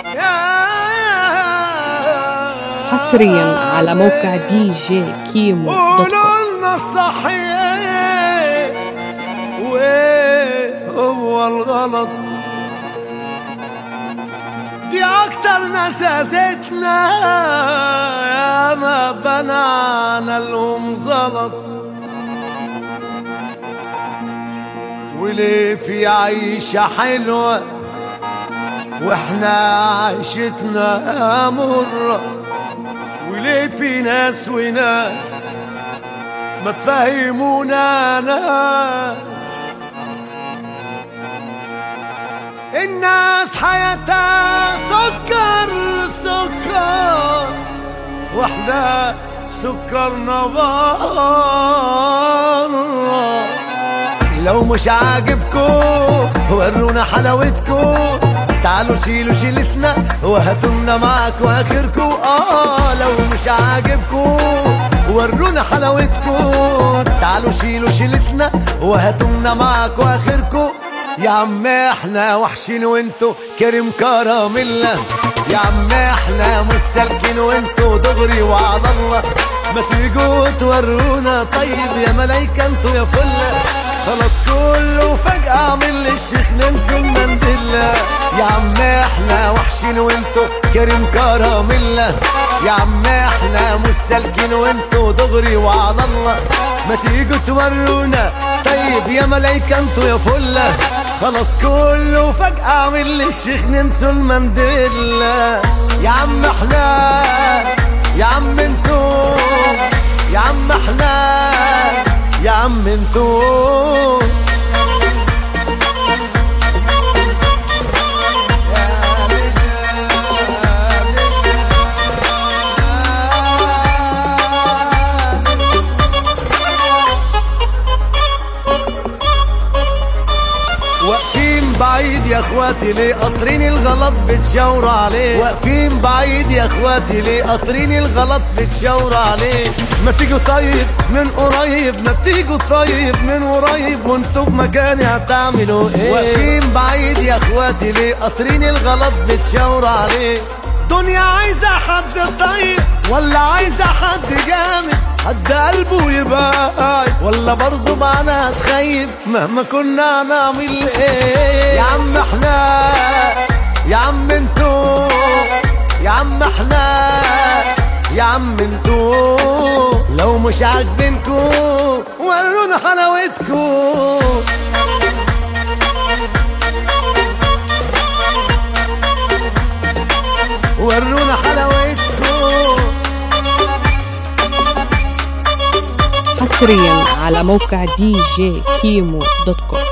حصريا على موقع دي جي كيمو دوت كوم قولوا لنا الصحيح وايه هو الغلط دي اكتر ناس اذتنا يا ما بنانا لهم زلط وليه في عيشة حلوة واحنا عيشتنا مرة وليه في ناس وناس ما تفهمونا ناس الناس حياتها سكر سكر واحنا سكرنا بره لو مش عاجبكم ورونا حلاوتكم تعالوا شيلوا شيلتنا وهاتولنا معاكم اخركم اه لو مش عاجبكم ورونا حلاوتكم تعالوا شيلوا شيلتنا وهاتولنا معاكم اخركم يا عم احنا وحشين وانتو كريم كراميلا يا عم احنا مش سالكين وانتو دغري وعلى الله ما تيجوا تورونا طيب يا ملايكة انتو يا فلة خلاص كله فجأة عامل للشيخ ننسى المندلة يا عم احنا وحشين وانتو كريم كراميلا يا عم احنا مش سالكين وانتو دغري وعلى الله ما تيجوا تورونا طيب يا ملايكة انتو يا فلة خلاص كله فجأة عامل للشيخ ننسوا المندلة يا عم احنا يا عم انتو يا عم احنا يا عم انتو واقفين بعيد يا اخواتي ليه قاطرين الغلط بتشاوروا عليه واقفين بعيد يا اخواتي ليه قاطرين الغلط بتشاوروا عليه ما تيجوا طيب من قريب ما تيجوا طيب من قريب وانتوا في مكاني هتعملوا ايه واقفين بعيد يا اخواتي ليه قاطرين الغلط بتشاوروا عليه دنيا عايزة حد طيب ولا عايزة حد جامد حد قلبه يبقى ولا برضه معنا هتخيب مهما كنا هنعمل ايه يا عم احنا يا عم انتو يا عم احنا يا عم انتو لو مش عاجبينكو ورونا حلاوتكو ورونا حلاوتكو حصريا على موقع دي جي كيمو دوت كوم